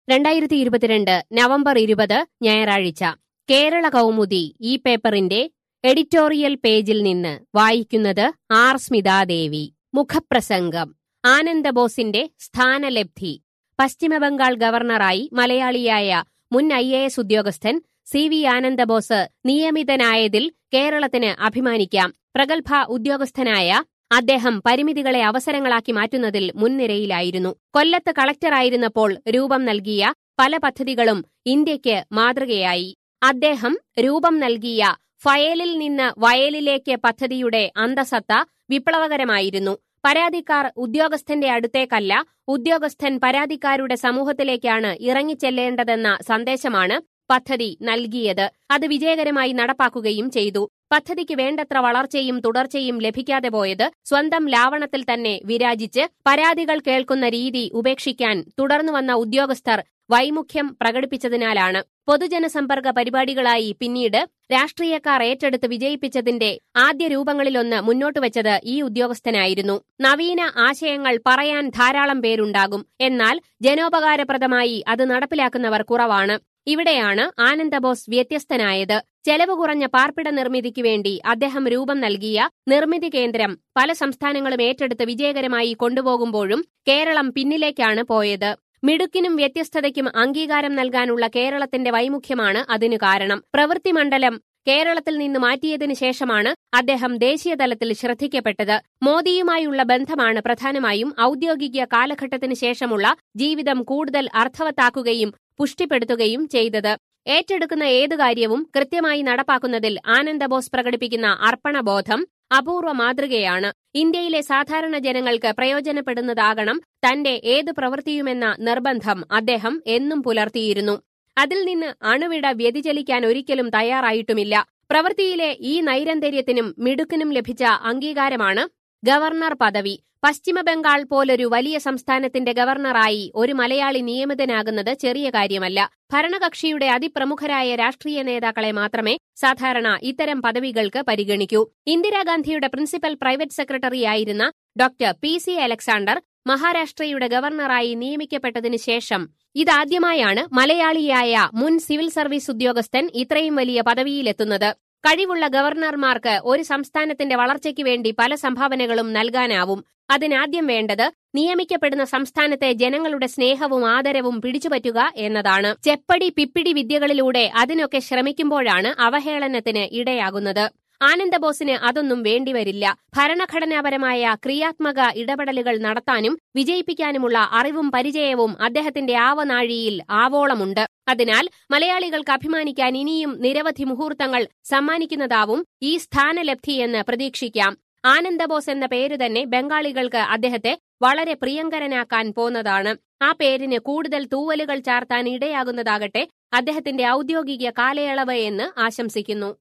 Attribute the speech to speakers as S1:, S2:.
S1: രണ്ടായിരത്തി ഇരുപത്തിരണ്ട് നവംബർ ഇരുപത് ഞായറാഴ്ച കേരള കൗമുദി ഈ പേപ്പറിന്റെ എഡിറ്റോറിയൽ പേജിൽ നിന്ന് വായിക്കുന്നത് ആർ സ്മിതാദേവി മുഖപ്രസംഗം ആനന്ദബോസിന്റെ സ്ഥാനലബ്ധി പശ്ചിമബംഗാൾ ഗവർണറായി മലയാളിയായ മുൻ ഐ എ എസ് ഉദ്യോഗസ്ഥൻ സി വി ആനന്ദബോസ് നിയമിതനായതിൽ കേരളത്തിന് അഭിമാനിക്കാം പ്രഗത്ഭ ഉദ്യോഗസ്ഥനായ അദ്ദേഹം പരിമിതികളെ അവസരങ്ങളാക്കി മാറ്റുന്നതിൽ മുൻനിരയിലായിരുന്നു കൊല്ലത്ത് കളക്ടറായിരുന്നപ്പോൾ രൂപം നൽകിയ പല പദ്ധതികളും ഇന്ത്യയ്ക്ക് മാതൃകയായി അദ്ദേഹം രൂപം നൽകിയ ഫയലിൽ നിന്ന് വയലിലേക്ക് പദ്ധതിയുടെ അന്തസത്ത വിപ്ലവകരമായിരുന്നു പരാതിക്കാർ ഉദ്യോഗസ്ഥന്റെ അടുത്തേക്കല്ല ഉദ്യോഗസ്ഥൻ പരാതിക്കാരുടെ സമൂഹത്തിലേക്കാണ് ഇറങ്ങിച്ചെല്ലേണ്ടതെന്ന സന്ദേശമാണ് പദ്ധതി നൽകിയത് അത് വിജയകരമായി നടപ്പാക്കുകയും ചെയ്തു പദ്ധതിക്ക് വേണ്ടത്ര വളർച്ചയും തുടർച്ചയും ലഭിക്കാതെ പോയത് സ്വന്തം ലാവണത്തിൽ തന്നെ വിരാജിച്ച് പരാതികൾ കേൾക്കുന്ന രീതി ഉപേക്ഷിക്കാൻ തുടർന്നു വന്ന ഉദ്യോഗസ്ഥർ വൈമുഖ്യം പ്രകടിപ്പിച്ചതിനാലാണ് പൊതുജനസമ്പർക്ക പരിപാടികളായി പിന്നീട് രാഷ്ട്രീയക്കാർ ഏറ്റെടുത്ത് വിജയിപ്പിച്ചതിന്റെ ആദ്യ രൂപങ്ങളിലൊന്ന് മുന്നോട്ടുവച്ചത് ഈ ഉദ്യോഗസ്ഥനായിരുന്നു നവീന ആശയങ്ങൾ പറയാൻ ധാരാളം പേരുണ്ടാകും എന്നാൽ ജനോപകാരപ്രദമായി അത് നടപ്പിലാക്കുന്നവർ കുറവാണ് ഇവിടെയാണ് ആനന്ദബോസ് വ്യത്യസ്തനായത് ചെലവ് കുറഞ്ഞ പാർപ്പിട നിർമ്മിതിക്ക് വേണ്ടി അദ്ദേഹം രൂപം നൽകിയ നിർമ്മിതി കേന്ദ്രം പല സംസ്ഥാനങ്ങളും ഏറ്റെടുത്ത് വിജയകരമായി കൊണ്ടുപോകുമ്പോഴും കേരളം പിന്നിലേക്കാണ് പോയത് മിടുക്കിനും വ്യത്യസ്തതയ്ക്കും അംഗീകാരം നൽകാനുള്ള കേരളത്തിന്റെ വൈമുഖ്യമാണ് അതിനു കാരണം പ്രവൃത്തി മണ്ഡലം കേരളത്തിൽ നിന്ന് മാറ്റിയതിനു ശേഷമാണ് അദ്ദേഹം ദേശീയതലത്തിൽ ശ്രദ്ധിക്കപ്പെട്ടത് മോദിയുമായുള്ള ബന്ധമാണ് പ്രധാനമായും ഔദ്യോഗിക കാലഘട്ടത്തിനു ശേഷമുള്ള ജീവിതം കൂടുതൽ അർത്ഥവത്താക്കുകയും പുഷ്ടിപ്പെടുത്തുകയും ചെയ്തത് ഏറ്റെടുക്കുന്ന ഏതു കാര്യവും കൃത്യമായി നടപ്പാക്കുന്നതിൽ ആനന്ദബോസ് പ്രകടിപ്പിക്കുന്ന അർപ്പണബോധം അപൂർവ മാതൃകയാണ് ഇന്ത്യയിലെ സാധാരണ ജനങ്ങൾക്ക് പ്രയോജനപ്പെടുന്നതാകണം തന്റെ ഏതു പ്രവൃത്തിയുമെന്ന നിർബന്ധം അദ്ദേഹം എന്നും പുലർത്തിയിരുന്നു അതിൽ നിന്ന് അണുവിട വ്യതിചലിക്കാൻ ഒരിക്കലും തയ്യാറായിട്ടുമില്ല പ്രവൃത്തിയിലെ ഈ നൈരന്തര്യത്തിനും മിടുക്കിനും ലഭിച്ച അംഗീകാരമാണ് ഗവർണർ പദവി പശ്ചിമബംഗാൾ പോലൊരു വലിയ സംസ്ഥാനത്തിന്റെ ഗവർണറായി ഒരു മലയാളി നിയമിതനാകുന്നത് ചെറിയ കാര്യമല്ല ഭരണകക്ഷിയുടെ അതിപ്രമുഖരായ രാഷ്ട്രീയ നേതാക്കളെ മാത്രമേ സാധാരണ ഇത്തരം പദവികൾക്ക് പരിഗണിക്കൂ ഇന്ദിരാഗാന്ധിയുടെ പ്രിൻസിപ്പൽ പ്രൈവറ്റ് സെക്രട്ടറിയായിരുന്ന ഡോക്ടർ പി സി അലക്സാണ്ടർ മഹാരാഷ്ട്രയുടെ ഗവർണറായി നിയമിക്കപ്പെട്ടതിനു ശേഷം ഇതാദ്യമായാണ് മലയാളിയായ മുൻ സിവിൽ സർവീസ് ഉദ്യോഗസ്ഥൻ ഇത്രയും വലിയ പദവിയിലെത്തുന്നത് കഴിവുള്ള ഗവർണർമാർക്ക് ഒരു സംസ്ഥാനത്തിന്റെ വളർച്ചയ്ക്ക് വേണ്ടി പല സംഭാവനകളും നൽകാനാവും അതിനാദ്യം വേണ്ടത് നിയമിക്കപ്പെടുന്ന സംസ്ഥാനത്തെ ജനങ്ങളുടെ സ്നേഹവും ആദരവും പിടിച്ചുപറ്റുക എന്നതാണ് ചെപ്പടി പിപ്പിടി വിദ്യകളിലൂടെ അതിനൊക്കെ ശ്രമിക്കുമ്പോഴാണ് അവഹേളനത്തിന് ഇടയാകുന്നത് ആനന്ദബോസിന് അതൊന്നും വേണ്ടിവരില്ല ഭരണഘടനാപരമായ ക്രിയാത്മക ഇടപെടലുകൾ നടത്താനും വിജയിപ്പിക്കാനുമുള്ള അറിവും പരിചയവും അദ്ദേഹത്തിന്റെ ആവനാഴിയിൽ ആവോളമുണ്ട് അതിനാൽ മലയാളികൾക്ക് അഭിമാനിക്കാൻ ഇനിയും നിരവധി മുഹൂർത്തങ്ങൾ സമ്മാനിക്കുന്നതാവും ഈ സ്ഥാനലബ്ധിയെന്ന് പ്രതീക്ഷിക്കാം ആനന്ദബോസ് എന്ന പേര് തന്നെ ബംഗാളികൾക്ക് അദ്ദേഹത്തെ വളരെ പ്രിയങ്കരനാക്കാൻ പോന്നതാണ് ആ പേരിന് കൂടുതൽ തൂവലുകൾ ചാർത്താൻ ഇടയാകുന്നതാകട്ടെ അദ്ദേഹത്തിന്റെ ഔദ്യോഗിക കാലയളവ് എന്ന് ആശംസിക്കുന്നു